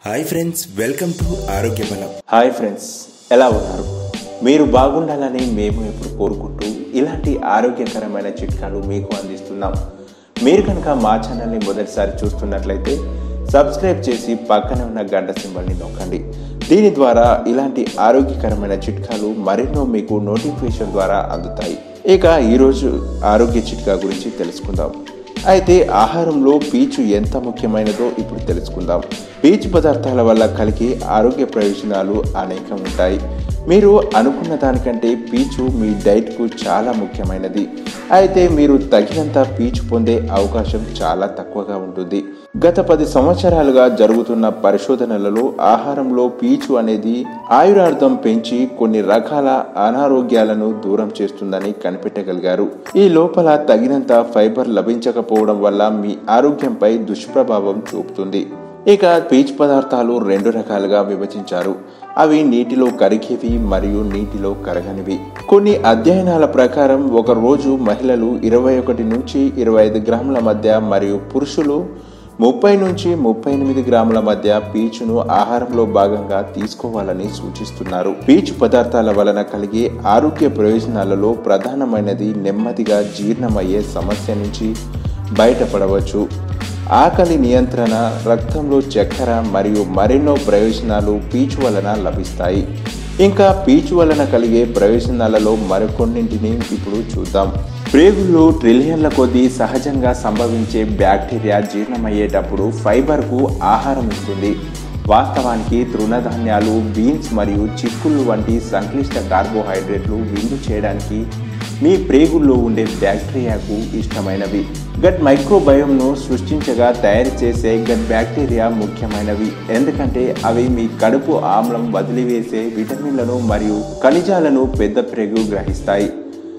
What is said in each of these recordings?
hi friends welcome to ఆరోగ్య బలం hi friends ఎలా ఉన్నారు మీరు బాగుండాలని మేము ఎప్పుడు కోరుకుంటూ ఇలాంటి ఆరోగ్యకరమైన చిట్కాలు మీకు అందిస్తున్నాం మీరు కనుక మా ఛానల్ని మొదటిసారి చూస్తున్నట్లయితే సబ్స్క్రైబ్ చేసి పక్కన ఉన్న గంట సింబల్ని నొక్కండి దీని ద్వారా ఇలాంటి ఆరోగ్యకరమైన చిట్కాలు మరెన్నో మీకు నోటిఫికేషన్ ద్వారా అందుతాయి ఇక ఈరోజు ఆరోగ్య చిట్కా గురించి తెలుసుకుందాం అయితే ఆహారంలో పీచు ఎంత ముఖ్యమైనదో ఇప్పుడు తెలుసుకుందాం పీచు పదార్థాల వల్ల కలిగే ఆరోగ్య ప్రయోజనాలు అనేకం ఉంటాయి మీరు అనుకున్న దానికంటే పీచు మీ డైట్కు చాలా ముఖ్యమైనది అయితే మీరు తగినంత పీచు పొందే అవకాశం చాలా తక్కువగా ఉంటుంది గత పది సంవత్సరాలుగా జరుగుతున్న పరిశోధనలలో ఆహారంలో పీచు అనేది ఆయురార్థం పెంచి కొన్ని రకాల అనారోగ్యాలను దూరం చేస్తుందని కనిపెట్టగలిగారు ఈ లోపల తగినంత ఫైబర్ లభించకపోవడం వల్ల మీ ఆరోగ్యంపై దుష్ప్రభావం చూపుతుంది ఇక పీచు పదార్థాలు రెండు రకాలుగా విభజించారు అవి నీటిలో కరిగేవి మరియు నీటిలో కరగనివి కొన్ని అధ్యయనాల ప్రకారం ఒక రోజు మహిళలు ఇరవై ఒకటి నుంచి ఇరవై ఐదు గ్రాముల మధ్య మరియు పురుషులు ముప్పై నుంచి ముప్పై ఎనిమిది గ్రాముల మధ్య పీచును ఆహారంలో భాగంగా తీసుకోవాలని సూచిస్తున్నారు పీచు పదార్థాల వలన కలిగే ఆరోగ్య ప్రయోజనాలలో ప్రధానమైనది నెమ్మదిగా జీర్ణమయ్యే సమస్య నుంచి బయటపడవచ్చు ఆకలి నియంత్రణ రక్తంలో చక్కెర మరియు మరెన్నో ప్రయోజనాలు పీచు వలన లభిస్తాయి ఇంకా పీచు వలన కలిగే ప్రయోజనాలలో మరికొన్నింటిని ఇప్పుడు చూద్దాం ప్రేగుల్లో ట్రిలియన్ల కొద్దీ సహజంగా సంభవించే బ్యాక్టీరియా జీర్ణమయ్యేటప్పుడు ఫైబర్కు ఆహారం ఇస్తుంది వాస్తవానికి తృణధాన్యాలు బీన్స్ మరియు చిక్కుళ్ళు వంటి సంక్లిష్ట కార్బోహైడ్రేట్లు విందు చేయడానికి మీ ప్రేగుల్లో ఉండే బ్యాక్టీరియాకు ఇష్టమైనవి గట్ మైక్రోబయోమ్ను సృష్టించగా తయారు చేసే గట్ బ్యాక్టీరియా ముఖ్యమైనవి ఎందుకంటే అవి మీ కడుపు ఆమ్లం వదిలివేసే విటమిన్లను మరియు ఖనిజాలను పెద్ద ప్రేగు గ్రహిస్తాయి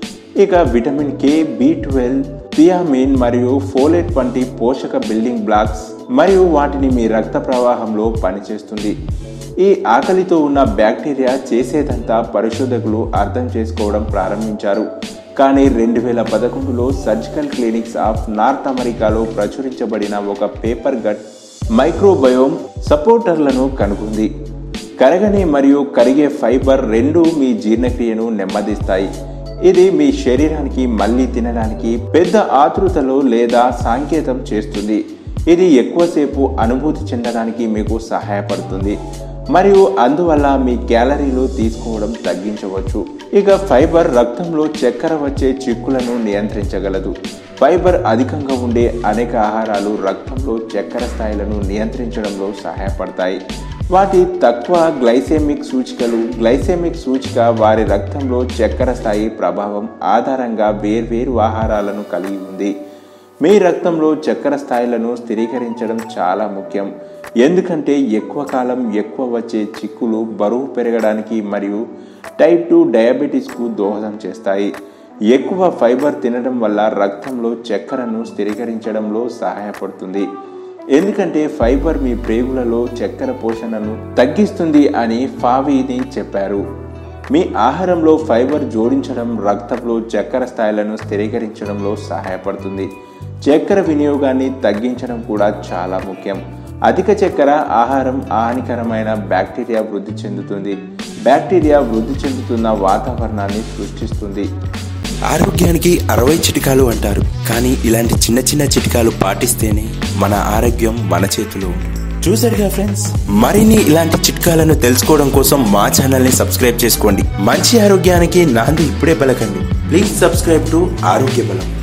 ఇక vitamin K B twelve thiamine మరియు ఫోలేట్ వంటి పోషక బిల్డింగ్ బ్లాక్స్ మరియు వాటిని మీ రక్త ప్రవాహంలో పనిచేస్తుంది ఈ ఆకలితో ఉన్న బ్యాక్టీరియా చేసేదంతా పరిశోధకులు అర్థం చేసుకోవడం ప్రారంభించారు కానీ రెండు వేల పదకొండులో సర్జికల్ క్లినిక్స్ ఆఫ్ నార్త్ అమెరికాలో ప్రచురించబడిన ఒక పేపర్ గట్ మైక్రోబయోమ్ సపోర్టర్లను కనుగొంది కరగని మరియు కరిగే ఫైబర్ రెండు మీ జీర్ణక్రియను నెమ్మదిస్తాయి ఇది మీ శరీరానికి మళ్ళీ తినడానికి పెద్ద ఆతృతలో లేదా సాంకేతం చేస్తుంది ఇది ఎక్కువసేపు అనుభూతి చెందడానికి మీకు సహాయపడుతుంది మరియు అందువల్ల మీ క్యాలరీలు తీసుకోవడం తగ్గించవచ్చు ఇక ఫైబర్ రక్తంలో చక్కెర వచ్చే చిక్కులను నియంత్రించగలదు ఫైబర్ అధికంగా ఉండే అనేక ఆహారాలు రక్తంలో చక్కెర స్థాయిలను నియంత్రించడంలో సహాయపడతాయి వాటి తక్కువ గ్లైసెమిక్ సూచికలు గ్లైసెమిక్ సూచిక వారి రక్తంలో చక్కెర స్థాయి ప్రభావం ఆధారంగా వేర్వేరు ఆహారాలను కలిగి ఉంది మీ రక్తంలో చక్కెర స్థాయిలను స్థిరీకరించడం చాలా ముఖ్యం ఎందుకంటే ఎక్కువ కాలం ఎక్కువ వచ్చే చిక్కులు బరువు పెరగడానికి మరియు టైప్ టూ డయాబెటీస్కు దోహదం చేస్తాయి ఎక్కువ ఫైబర్ తినడం వల్ల రక్తంలో చక్కెరను స్థిరీకరించడంలో సహాయపడుతుంది ఎందుకంటే ఫైబర్ మీ ప్రేగులలో చక్కెర పోషణను తగ్గిస్తుంది అని ఫావీని చెప్పారు మీ ఆహారంలో ఫైబర్ జోడించడం రక్తంలో చక్కెర స్థాయిలను స్థిరీకరించడంలో సహాయపడుతుంది చక్కెర వినియోగాన్ని తగ్గించడం కూడా చాలా ముఖ్యం అధిక చక్కెర ఆహారం హానికరమైన బ్యాక్టీరియా వృద్ధి చెందుతుంది బ్యాక్టీరియా వృద్ధి చెందుతున్న వాతావరణాన్ని సృష్టిస్తుంది ఆరోగ్యానికి అరవై చిట్కాలు అంటారు కానీ ఇలాంటి చిన్న చిన్న చిట్కాలు పాటిస్తేనే మన ఆరోగ్యం మన చేతిలో ఉంటుంది చూసారుగా ఫ్రెండ్స్ మరిన్ని ఇలాంటి చిట్కాలను తెలుసుకోవడం కోసం మా ఛానల్ని సబ్స్క్రైబ్ చేసుకోండి మంచి ఆరోగ్యానికి నాంది ఇప్పుడే పలకండి ప్లీజ్ సబ్స్క్రైబ్ టు ఆరోగ్య బలం